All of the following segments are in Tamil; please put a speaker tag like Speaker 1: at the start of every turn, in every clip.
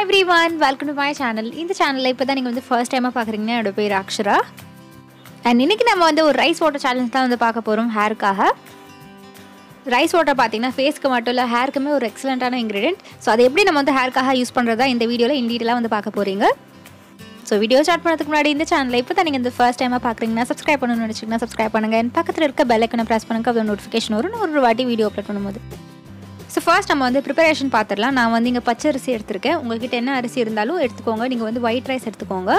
Speaker 1: hi everyone welcome to my channel இந்த சேனலில் இப்போ தான் நீங்கள் வந்து ஃபர்ஸ்ட் டைமாக பார்க்குறீங்கன்னா என்னோட பேர் அக்ஷரா அண்ட் இன்னைக்கு நம்ம வந்து ஒரு ரைஸ் வாட்டர் சேலஞ்ச் தான் வந்து பார்க்க போகிறோம் ஹேருக்காக ரைஸ் வாட்டர் பார்த்தீங்கன்னா ஃபேஸ்க்கு மட்டும் இல்லை ஹேருக்குமே ஒரு எக்ஸலண்ட்டான இன்க்ரீடியன்ட் ஸோ அதை எப்படி நம்ம வந்து ஹேருக்காக யூஸ் பண்ணுறதா இந்த வீடியோவில் இன் டீட்டெயிலாக வந்து பார்க்க போகிறீங்க ஸோ வீடியோ ஸ்டார்ட் பண்ணதுக்கு முன்னாடி இந்த சேனலில் இப்போ தான் நீங்கள் இந்த ஃபர்ஸ்ட் டைமாக பார்க்குறீங்கன்னா சப்ஸ்கிரைப் பண்ணணும்னு நினச்சிங்கன்னா சப்ஸ்கிரைப் பண்ணுங்கள் and பக்கத்தில் இருக்க பெல் ஐக்கனை ப்ரெஸ் பண்ணுங்க அது நோட்டிஃபிகேஷன் வரும் நான் ஒரு வாட்டி வீடியோ அப்லோட் பண்ணும்போது ஸோ ஃபர்ஸ்ட் நம்ம வந்து ப்ரிப்பரேஷன் பார்த்துடலாம் நான் வந்து இங்கே பச்சை அரிசி எடுத்திருக்கேன் உங்ககிட்ட என்ன அரிசி இருந்தாலும் எடுத்துக்கோங்க நீங்கள் வந்து ஒயிட் ரைஸ் எடுத்துக்கோங்க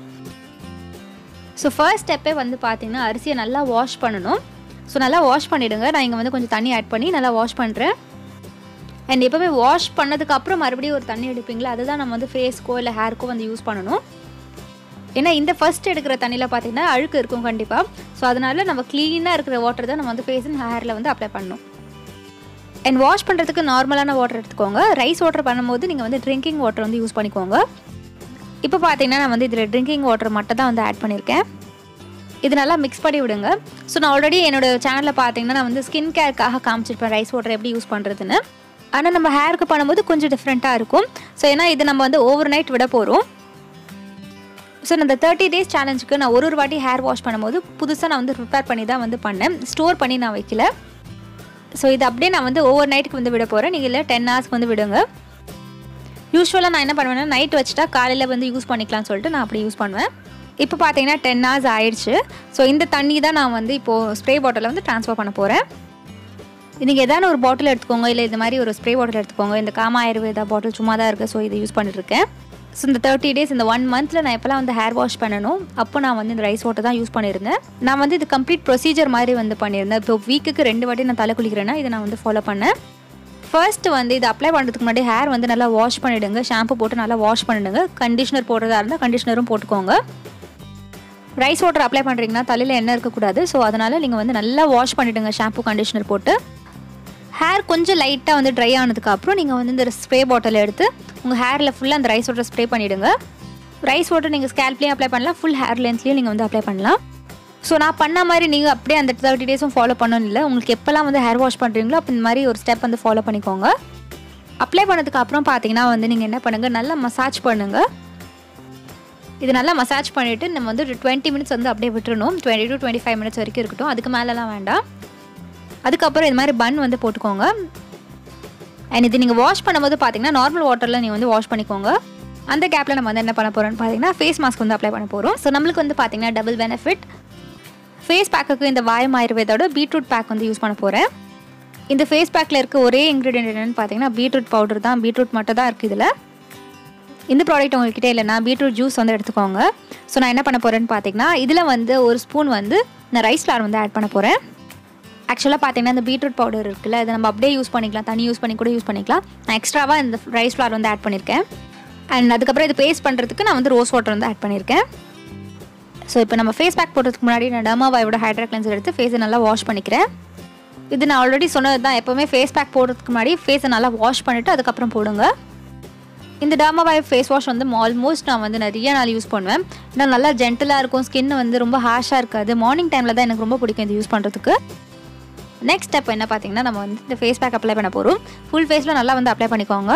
Speaker 1: ஸோ ஃபர்ஸ்ட் ஸ்டெப்பே வந்து பார்த்தீங்கன்னா அரிசியை நல்லா வாஷ் பண்ணணும் ஸோ நல்லா வாஷ் பண்ணிவிடுங்க நான் இங்கே வந்து கொஞ்சம் தண்ணி ஆட் பண்ணி நல்லா வாஷ் பண்ணுறேன் அண்ட் எப்போவுமே வாஷ் பண்ணதுக்கு அப்புறம் மறுபடியும் ஒரு தண்ணி எடுப்பீங்களா அதுதான் நம்ம வந்து ஃபேஸ்க்கோ இல்லை ஹேருக்கோ வந்து யூஸ் பண்ணணும் ஏன்னா இந்த ஃபர்ஸ்ட் எடுக்கிற தண்ணியில் பார்த்தீங்கன்னா அழுக்கு இருக்கும் கண்டிப்பாக ஸோ அதனால நம்ம க்ளீனாக இருக்கிற வாட்டர் தான் நம்ம வந்து ஃபேஸ் அண்ட் ஹேரில் வந்து அப்ளை பண்ணணும் அண்ட் வாஷ் பண்ணுறதுக்கு நார்மலான வாட்டர் எடுத்துக்கோங்க ரைஸ் வாட்டர் பண்ணும்போது நீங்கள் வந்து ட்ரிங்கிங் வாட்டர் வந்து யூஸ் பண்ணிக்கோங்க இப்போ பார்த்தீங்கன்னா நான் வந்து இதில் ட்ரிங்கிங் வாட்டர் மட்டும் தான் வந்து ஆட் பண்ணியிருக்கேன் இது நல்லா மிக்ஸ் பண்ணி விடுங்க ஸோ நான் ஆல்ரெடி என்னோட சேனலில் பார்த்தீங்கன்னா நான் வந்து ஸ்கின் கேருக்காக காமிச்சிருப்பேன் ரைஸ் வாட்டர் எப்படி யூஸ் பண்ணுறதுன்னு ஆனால் நம்ம ஹேருக்கு பண்ணும்போது கொஞ்சம் டிஃப்ரெண்ட்டாக இருக்கும் ஸோ ஏன்னா இது நம்ம வந்து ஓவர் நைட் விட போகிறோம் ஸோ இந்த தேர்ட்டி டேஸ் சேலஞ்சுக்கு நான் ஒரு ஒரு வாட்டி ஹேர் வாஷ் பண்ணும்போது புதுசாக நான் வந்து ப்ரிப்பேர் பண்ணி தான் வந்து பண்ணேன் ஸ்டோர் பண்ணி நான் வைக்கல ஸோ இது அப்படியே நான் வந்து ஓவர் நைட்டுக்கு வந்து விட போகிறேன் நீங்கள் இல்லை டென் ஹவர்ஸ்க்கு வந்து விடுங்க யூஸ்வலாக நான் என்ன பண்ணுவேன்னா நைட் வச்சுட்டா காலையில் வந்து யூஸ் பண்ணிக்கலாம்னு சொல்லிட்டு நான் அப்படி யூஸ் பண்ணுவேன் இப்போ பார்த்தீங்கன்னா டென் ஹவர்ஸ் ஆயிடுச்சு ஸோ இந்த தண்ணி தான் நான் வந்து இப்போது ஸ்ப்ரே பாட்டிலில் வந்து ட்ரான்ஸ்ஃபர் பண்ண போகிறேன் நீங்கள் எதான ஒரு பாட்டில் எடுத்துக்கோங்க இல்லை இந்த மாதிரி ஒரு ஸ்ப்ரே பாட்டில் எடுத்துக்கோங்க இந்த காமா ஆயுர்வேதா பாட்டில் சும்மா தான் இருக்குது ஸோ இதை யூஸ் பண்ணிட்டுருக்கேன் ஸோ இந்த தேர்ட்டி டேஸ் இந்த ஒன் மந்த்தில் நான் எப்போல்லாம் வந்து ஹேர் வாஷ் பண்ணணும் அப்போ நான் வந்து இந்த ரைஸ் வாட்டர் தான் யூஸ் பண்ணியிருந்தேன் நான் வந்து இது கம்ப்ளீட் ப்ரொசீஜர் மாதிரி வந்து பண்ணியிருந்தேன் இப்போ வீக்குக்கு ரெண்டு வாட்டி நான் தலை குளிக்கிறேன்னா இதை நான் வந்து ஃபாலோ பண்ணேன் ஃபர்ஸ்ட் வந்து இது அப்ளை பண்ணுறதுக்கு முன்னாடி ஹேர் வந்து நல்லா வாஷ் பண்ணிவிடுங்க ஷாம்பு போட்டு நல்லா வாஷ் பண்ணிடுங்க கண்டிஷனர் போடுறதா இருந்தால் கண்டிஷனரும் போட்டுக்கோங்க ரைஸ் வாட்டர் அப்ளை பண்ணுறீங்கன்னா தலையில் எண்ணெய் இருக்கக்கூடாது ஸோ அதனால் நீங்கள் வந்து நல்லா வாஷ் பண்ணிவிடுங்க ஷாம்பு கண்டிஷனர் போட்டு ஹேர் கொஞ்சம் லைட்டாக வந்து ட்ரை ஆனதுக்கப்புறம் நீங்கள் வந்து இந்த ஸ்ப்ரே பாட்டில் எடுத்து உங்கள் ஹேரில் ஃபுல்லாக அந்த ரைஸ் வாட்டர் ஸ்ப்ரே பண்ணிவிடுங்க ரைஸ் வாட்டர் நீங்கள் ஸ்கேல்ப்லேயும் அப்ளை பண்ணலாம் ஃபுல் ஹேர் லென்த்லேயும் நீங்கள் வந்து அப்ளை பண்ணலாம் ஸோ நான் பண்ண மாதிரி நீங்கள் அப்படியே அந்த தேர்ட்டி டேஸும் ஃபாலோ பண்ணணும் இல்லை உங்களுக்கு எப்போல்லாம் வந்து ஹேர் வாஷ் பண்ணுறீங்களோ அப்போ இந்த மாதிரி ஒரு ஸ்டெப் வந்து ஃபாலோ பண்ணிக்கோங்க அப்ளை பண்ணதுக்கு அப்புறம் பார்த்தீங்கன்னா வந்து நீங்கள் என்ன பண்ணுங்கள் நல்லா மசாஜ் பண்ணுங்கள் இது நல்லா மசாஜ் பண்ணிவிட்டு நம்ம வந்து டுவெண்ட்டி மினிட்ஸ் வந்து அப்படியே விட்டுறணும் twenty to twenty five minutes வரைக்கும் இருக்கட்டும் அதுக்கு மேலெலாம் வேண்டாம் அதுக்கப்புறம் இது மாதிரி பன் வந்து போட்டுக்கோங்க அண்ட் இது நீங்கள் வாஷ் பண்ணும்போது பார்த்தீங்கன்னா நார்மல் வாட்டரில் நீங்கள் வந்து வாஷ் பண்ணிக்கோங்க அந்த கேப்பில் நம்ம வந்து என்ன பண்ண போகிறோம்னு பார்த்தீங்கன்னா ஃபேஸ் மாஸ்க் வந்து அப்ளை பண்ண போகிறோம் ஸோ நம்மளுக்கு வந்து பார்த்தீங்கன்னா டபுள் பெனிஃபிட் ஃபேஸ் பேக்குக்கு இந்த வாயம் ஆயுர்வேதோட பீட்ரூட் பேக் வந்து யூஸ் பண்ண போகிறேன் இந்த ஃபேஸ் பேக்கில் இருக்க ஒரே இன்க்ரீடியன்ட் என்னென்னு பார்த்தீங்கன்னா பீட்ரூட் பவுடர் தான் பீட்ரூட் மட்டும் தான் இருக்குது இதில் இந்த ப்ராடக்ட் உங்கள்கிட்ட இல்லைன்னா பீட்ரூட் ஜூஸ் வந்து எடுத்துக்கோங்க ஸோ நான் என்ன பண்ண போகிறேன்னு பார்த்தீங்கன்னா இதில் வந்து ஒரு ஸ்பூன் வந்து நான் ரைஸ் ஃப்ளார் வந்து ஆட் பண்ண போகிறேன் ஆக்சுவலாக பார்த்தீங்கன்னா இந்த பீட்ரூட் பவுடர் இருக்குல்ல இதை நம்ம அப்படியே யூஸ் பண்ணிக்கலாம் தண்ணி யூஸ் பண்ணி கூட யூஸ் பண்ணிக்கலாம் நான் எக்ஸ்ட்ராவாக இந்த ரைஸ் ஃப்ளார் வந்து ஆட் பண்ணியிருக்கேன் அண்ட் அதுக்கப்புறம் இது பேஸ்ட் பண்ணுறதுக்கு நான் வந்து ரோஸ் வாட்டர் வந்து ஆட் பண்ணியிருக்கேன் ஸோ இப்போ நம்ம ஃபேஸ் பேக் போடுறதுக்கு முன்னாடி நான் டர்மாவாயோட ஹைட்ரா கிளென்சர் எடுத்து ஃபேஸை நல்லா வாஷ் பண்ணிக்கிறேன் இது நான் ஆல்ரெடி சொன்னது தான் எப்போவுமே ஃபேஸ் பேக் போடுறதுக்கு முன்னாடி ஃபேஸை நல்லா வாஷ் பண்ணிவிட்டு அதுக்கப்புறம் போடுங்க இந்த டர்மாவாய் ஃபேஸ் வாஷ் வந்து ஆல்மோஸ்ட் நான் வந்து நிறைய நாள் யூஸ் பண்ணுவேன் ஏன்னா நல்லா ஜென்டலாக இருக்கும் ஸ்கின் வந்து ரொம்ப ஹாஷாக இருக்காது மார்னிங் டைமில் தான் எனக்கு ரொம்ப பிடிக்கும் இது யூஸ் பண்ணுறதுக்கு நெக்ஸ்ட் ஸ்டெப் என்ன பார்த்தீங்கன்னா நம்ம வந்து இந்த ஃபேஸ் பேக் அப்ளை பண்ண போகிறோம் ஃபுல் ஃபேஸில் நல்லா வந்து அப்ளை பண்ணிக்கோங்க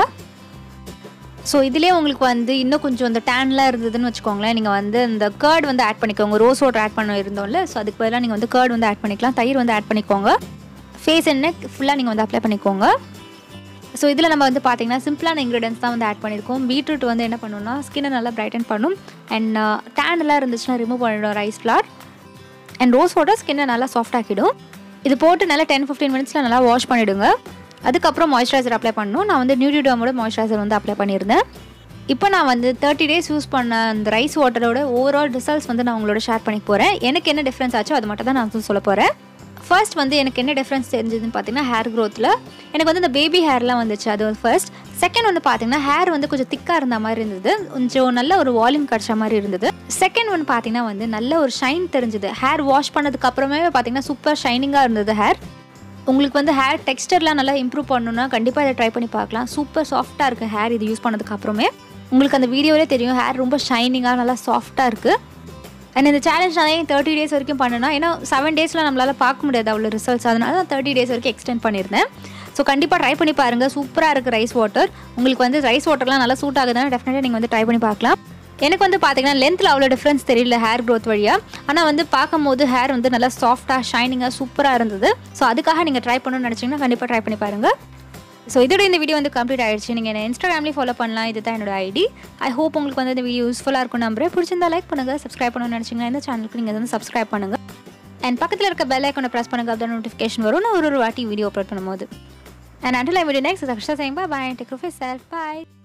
Speaker 1: ஸோ இதுலேயே உங்களுக்கு வந்து இன்னும் கொஞ்சம் இந்த டேன்லாம் இருந்ததுன்னு வச்சுக்கோங்களேன் நீங்கள் வந்து இந்த கேர்ட் வந்து ஆட் பண்ணிக்கோங்க ரோஸ் வாட்டர் ஆட் பண்ண இருந்தோம்ல ஸோ அதுக்கு பதிலாக நீங்கள் வந்து கேர்ட் வந்து ஆட் பண்ணிக்கலாம் தயிர் வந்து ஆட் பண்ணிக்கோங்க ஃபேஸ் என்ன ஃபுல்லாக நீங்கள் வந்து அப்ளை பண்ணிக்கோங்க ஸோ இதில் நம்ம வந்து பார்த்தீங்கன்னா சிம்பிளான இன்க்ரீடியன்ஸ் தான் வந்து ஆட் பண்ணியிருக்கோம் பீட்ரூட் வந்து என்ன பண்ணுன்னா ஸ்கின்னை நல்லா பிரைட்டன் பண்ணும் அண்ட் டேன் எல்லாம் இருந்துச்சுன்னா ரிமூவ் பண்ணிடும் rice flour and rose water ஸ்கின்னை நல்லா சாஃப்ட் ஆக்கிடும் இது போட்டு நல்லா டென் ஃபிஃப்டீன் மினிட்ஸில் நல்லா வாஷ் பண்ணிவிடுங்க அதுக்கப்புறம் மாய்ஸ்சரைசர் அப்ளை பண்ணணும் நான் வந்து நியூட்ரிடோமோட மாய்ஸ்சரைசர் வந்து அப்ளை பண்ணியிருந்தேன் இப்போ நான் வந்து தேர்ட்டி டேஸ் யூஸ் பண்ண அந்த ரைஸ் வாட்டரோட ஓவரால் ரிசல்ட்ஸ் வந்து நான் உங்களோட ஷேர் பண்ணிக்க போகிறேன் எனக்கு என்ன டிஃப்ரென்ஸ் ஆச்சோ அது மட்டும் தான் நான் வந்து சொல்ல போகிறேன் ஃபர்ஸ்ட் வந்து எனக்கு என்ன டிஃப்ரென்ஸ் தெரிஞ்சதுன்னு பார்த்தீங்கன்னா ஹேர் க்ரோத்தில் எனக்கு வந்து இந்த பேபி ஹேர்லாம் வந்துச்சு அது வந்து ஃபர்ஸ்ட் செகண்ட் வந்து பார்த்தீங்கன்னா ஹேர் வந்து கொஞ்சம் திக்காக இருந்த மாதிரி இருந்தது கொஞ்சம் நல்ல ஒரு வால்யூம் கிடச்ச மாதிரி இருந்தது செகண்ட் ஒன் பார்த்தீங்கன்னா வந்து நல்ல ஒரு ஷைன் தெரிஞ்சுது ஹேர் வாஷ் பண்ணதுக்கு அப்புறமே பார்த்தீங்கன்னா சூப்பர் ஷைனிங்காக இருந்தது ஹேர் உங்களுக்கு வந்து ஹேர் டெக்ஸ்டர்லாம் நல்லா இம்ப்ரூவ் பண்ணணும்னா கண்டிப்பாக இதை ட்ரை பண்ணி பார்க்கலாம் சூப்பர் சாஃப்ட்டாக இருக்குது ஹேர் இது யூஸ் பண்ணதுக்கு அப்புறமே உங்களுக்கு அந்த வீடியோவிலே தெரியும் ஹேர் ரொம்ப ஷைனிங்காக நல்லா சாஃப்ட்டாக இருக்குது அண்ட் இந்த சேலஞ்ச் நான் ஏன் தேர்ட்டி டேஸ் வரைக்கும் பண்ணேன்னா ஏன்னா செவன் டேஸில் நம்மளால் பார்க்க முடியாது அவ்வளோ ரிசல்ட்ஸ் அதனால நான் தேர்ட்டி டேஸ் வரைக்கும் எக்ஸ்டெண்ட் பண்ணியிருந்தேன் ஸோ ஸோ கண்டிப்பாக ட்ரை பண்ணி பாருங்கள் சூப்பராக இருக்குது ரைஸ் வாட்டர் உங்களுக்கு வந்து ரைஸ் வாட்டர்லாம் நல்லா சூட் ஆகுதுன்னா டெஃபினட்டாக நீங்கள் வந்து ட்ரை பண்ணி பார்க்கலாம் எனக்கு வந்து பார்த்தீங்கன்னா லென்த்தில் அவ்வளோ டிஃப்ரென்ஸ் தெரியல ஹேர் க்ரோத் வழியாக ஆனால் வந்து பார்க்கும்போது ஹேர் வந்து நல்லா சாஃப்டாக ஷைனிங்காக சூப்பராக இருந்தது ஸோ அதுக்காக நீங்கள் ட்ரை பண்ணணும்னு நினச்சிங்கன்னா கண்டிப்பாக ட்ரை பண்ணி பாருங்கள் ஸோ இதோட இந்த வீடியோ வந்து கம்ப்ளீட் ஆயிடுச்சு நீங்கள் என்ன இன்ஸ்டாகிராம்லேயும் ஃபாலோ பண்ணலாம் இது தான் என்னோட ஐடி ஐ ஹோப் உங்களுக்கு வந்து இந்த வீடியோ யூஸ்ஃபுல்லாக இருக்கும் நம்புறேன் பிடிச்சிருந்தா லைக் பண்ணுங்கள் சப்ஸ்கிரைப் பண்ணணும்னு நினச்சிங்கன்னா இந்த சேனலுக்கு நீங்கள் வந்து சப்ஸ்கிரைப் பண்ணுங்கள் அண்ட் பக்கத்தில் இருக்க பெல் ஐக்கனை ப்ரெஸ் பண்ணுங்க அப்போ நோட்டிஃபிகேஷன் வரும் நான் ஒரு ஒரு வாட்டி வீடியோ அப்லோட் பண்ணும்போது and until I video next அக்ஷா சேம் பாய் டேக் செல்ஃப் பாய்